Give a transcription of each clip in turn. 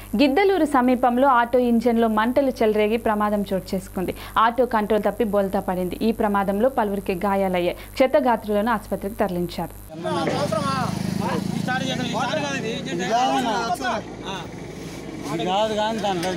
గిద్దలూరు సమీపంలో ఆటో ఇంజన్లో మంటలు చెలరేగి ప్రమాదం చోటు చేసుకుంది ఆటో కంట్రోల్ తప్పి బోల్తా పడింది ఈ ప్రమాదంలో పలువురికి గాయాలయ్యాయి క్షతగాత్రులను ఆసుపత్రికి తరలించారు ఇది కాదు కానీ దాంట్లో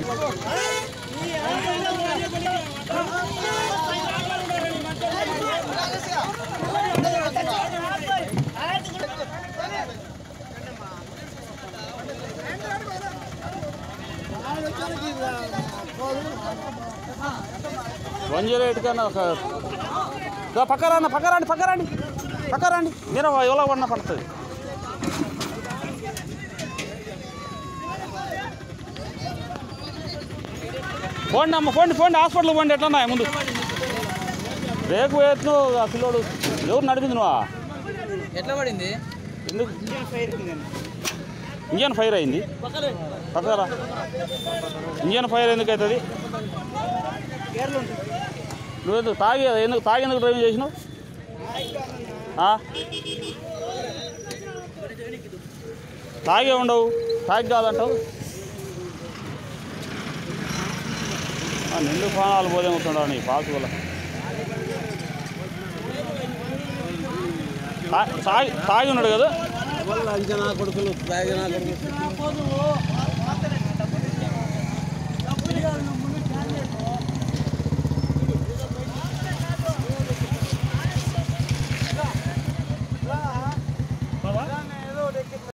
వన్ జీరో ఎయిట్ కన్నా ఒక దా పక్కరాండి పక్కరాండి పక్కరాండి పక్కరాండి మీరు ఎవరో పడిన పడుతుంది పోండి అమ్మ పోండి పోండి హాస్పిటల్కి పోండి ఎట్లా ముందు రేకు వేయత్ను ఆ పిల్లోడు ఎవరు నడిపింది నువ్వా ఎట్లా పడింది ఎందుకు ఇంజన్ ఫైర్ అయింది పక్కరా ఇంజన్ ఫైర్ ఎందుకు అవుతుంది నువ్వు ఎందుకు తాగి ఎందుకు తాగి ఎందుకు డ్రైవింగ్ చేసినావు ఆ? తాగే ఉండవు తాగి కాదంటావు ఆ, నిండు ప్రాణాలు పోదేమవుతున్నావు నీ పాసు వల్ల తా- తాగి తాగి ఉన్నాడు కదా అంజనా కొడుకులు తాగినా కొడుకులు